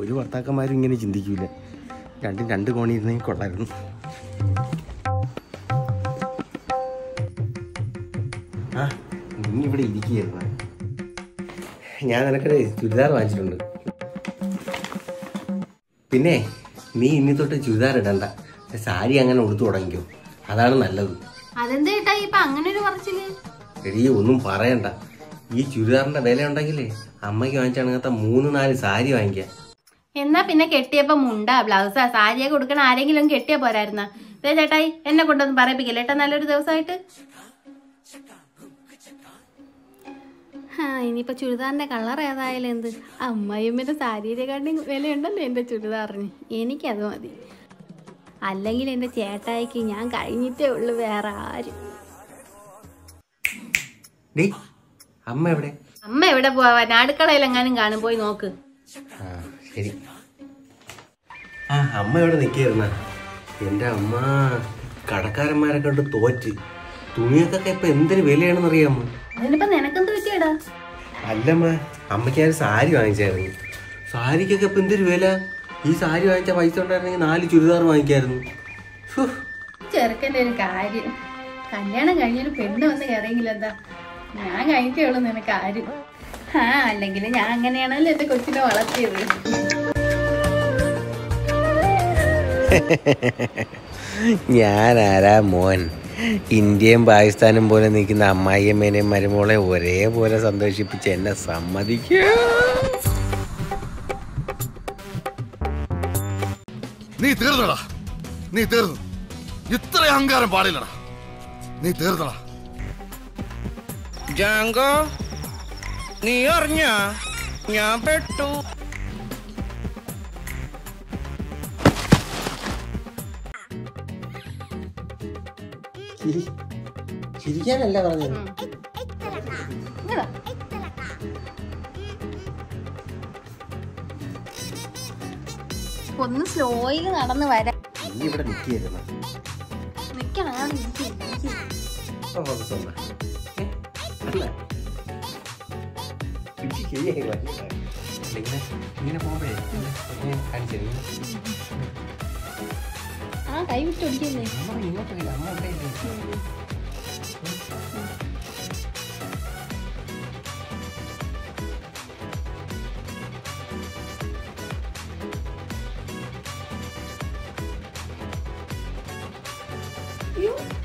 ഒരു ഭർത്താക്കന്മാരും ഇങ്ങനെ ചിന്തിക്കൂല രണ്ടും രണ്ട് കോണിയിരുന്നെങ്കിൽ കൊള്ളായിരുന്നു ആ നീ ഇവിടെ ഇരിക്കുകയായിരുന്നു ഞാൻ നിനക്കൊരു ചുരിദാർ വാങ്ങിച്ചിട്ടുണ്ട് പിന്നെ നീ ഇനി തൊട്ട് ചുരിദാർ ഇടണ്ട സാരി അങ്ങനെ ഉടുത്തു തുടങ്ങിക്കോ അതാണ് നല്ലത് അതെന്താ ഏട്ടാ ഇപ്പൊ അങ്ങനെ ഒരു പറച്ചില് എടീ ഒന്നും പറയണ്ട ഈ ചുരിദാറിന്റെ വില ഉണ്ടെങ്കിലേ അമ്മയ്ക്ക് വാങ്ങിച്ചാണെങ്കിൽ മൂന്ന് നാല് സാരി വാങ്ങിക്കാം എന്നാ പിന്നെ കെട്ടിയപ്പോ മുണ്ട ബ്ലൗസാ സാരിയെ കൊടുക്കണ ആരെങ്കിലും കെട്ടിയ പോരായിരുന്ന ദേ ചേട്ടായി എന്നെ കൊണ്ടൊന്നും പറയിപ്പിക്കില്ല ഏട്ടാ നല്ലൊരു ദിവസമായിട്ട് ആ ഇനിയിപ്പോ ചുരിദാറിന്റെ കളർ ഏതായാലും എന്ത് അമ്മയമ്മന്റെ സാരിയെക്കാട്ടി വിലയുണ്ടല്ലോ എന്റെ ചുരിദാറിന് എനിക്കത് മതി അല്ലെങ്കിൽ എന്റെ ചേട്ടായിക്ക് ഞാൻ കഴിഞ്ഞിട്ടേ ഉള്ളൂ വേറെ ആരും ഡേ അമ്മ എവിടെ അമ്മ എവിടെ പോവാൻ അടുക്കളയിലെങ്ങാനും കാണും പോയി നോക്ക് ആ ശരി ആ അമ്മ എവിടെ നിൽക്കായിരുന്ന എൻ്റെ അമ്മ കടക്കാരന്മാരെ കണ്ട് തോറ്റ് തുണിയൊക്കെ ഇപ്പൊ എന്തൊരു വിലയാണെന്ന് അറിയാമോ അതിനിപ്പോ നിനക്കെന്ത് പറ്റിയടാ അല്ലമ്മ അമ്മയ്ക്ക് ഞാൻ സാരി വാങ്ങിച്ചായിരുന്നു സാരിക്കൊക്കെ ഇപ്പൊ എന്തൊരു വില ഈ സാരി വാങ്ങിച്ച പൈസ ഉണ്ടായിരുന്നെങ്കിൽ നാല് ചുരിദാർ വാങ്ങിക്കായിരുന്നു ഹോ, ചെറുക്കൻ്റെ ഒരു കാര്യം കല്യാണം കഴിഞ്ഞൊരു പെണ്ണ് വന്ന് കയറിയെങ്കിൽ എന്താ ഞാൻ കഴിഞ്ഞിട്ടേ ഉള്ളൂ നിനക്ക് ആരും ആ അല്ലെങ്കിൽ ഞാൻ അങ്ങനെയാണല്ലോ എന്റെ കൊച്ചിനെ വളർത്തിയത് ഞാൻ ആരാ മോൻ ഇന്ത്യയും പാകിസ്ഥാനും പോലെ നിൽക്കുന്ന അമ്മായിയമ്മേനെയും മരുമോളെ ഒരേപോലെ സന്തോഷിപ്പിച്ച് എന്നെ സമ്മതിക്കൂ നീ തീർന്നടാ നീ തീർന്നു ഇത്ര അഹങ്കാരം പാടില്ലടാ നീ തീർന്നടാ ജാങ്കോ നീ അറിഞ്ഞ ഞാൻ പെട്ടു ചിരിക്കാനല്ല പറഞ്ഞത് ഇങ്ങതാ. ഒന്ന് സ്ലോയിൽ നടന്ന് വരാം നീ ഇവിടെ നിൽക്കുകയായിരുന്നു നിക്കണം അവിടെ നിക്ക്, നിക്ക്. ഇങ്ങനെ പോകുമ്പോഴേ കാണിച്ചു ആ കൈ വിട്ടൊടിക്കുന്നേ അമ്മ ഇങ്ങോട്ട് വരില്ല. അമ്മ ഇവിടെ ഇല്ലേ? അയ്യോ